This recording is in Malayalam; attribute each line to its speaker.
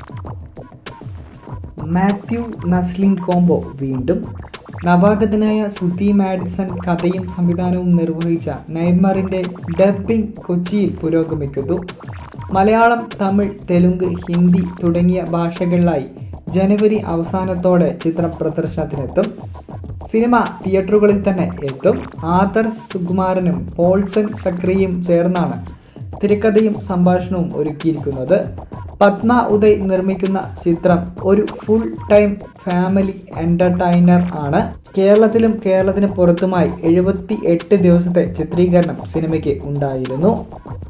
Speaker 1: മാത്യു നസ്ലിൻ കോംബോ വീണ്ടും നവാഗതനായ സുധി മാഡിസൺ കഥയും സംവിധാനവും നിർവഹിച്ച നൈമറിൻ്റെ ഡബ്ബിംഗ് കൊച്ചിയിൽ പുരോഗമിക്കുന്നു മലയാളം തമിഴ് തെലുങ്ക് ഹിന്ദി തുടങ്ങിയ ഭാഷകളിലായി ജനുവരി അവസാനത്തോടെ ചിത്രം പ്രദർശനത്തിനെത്തും സിനിമ തിയേറ്ററുകളിൽ തന്നെ എത്തും ആദർശ് സുകുമാരനും പോൾസൺ സക്രിയും ചേർന്നാണ് തിരക്കഥയും സംഭാഷണവും ഒരുക്കിയിരിക്കുന്നത് പത്മ ഉദയ് നിർമ്മിക്കുന്ന ചിത്രം ഒരു ഫുൾ ടൈം ഫാമിലി എൻ്റർടൈനർ ആണ് കേരളത്തിലും കേരളത്തിന് പുറത്തുമായി എഴുപത്തി എട്ട് ദിവസത്തെ ചിത്രീകരണം സിനിമയ്ക്ക് ഉണ്ടായിരുന്നു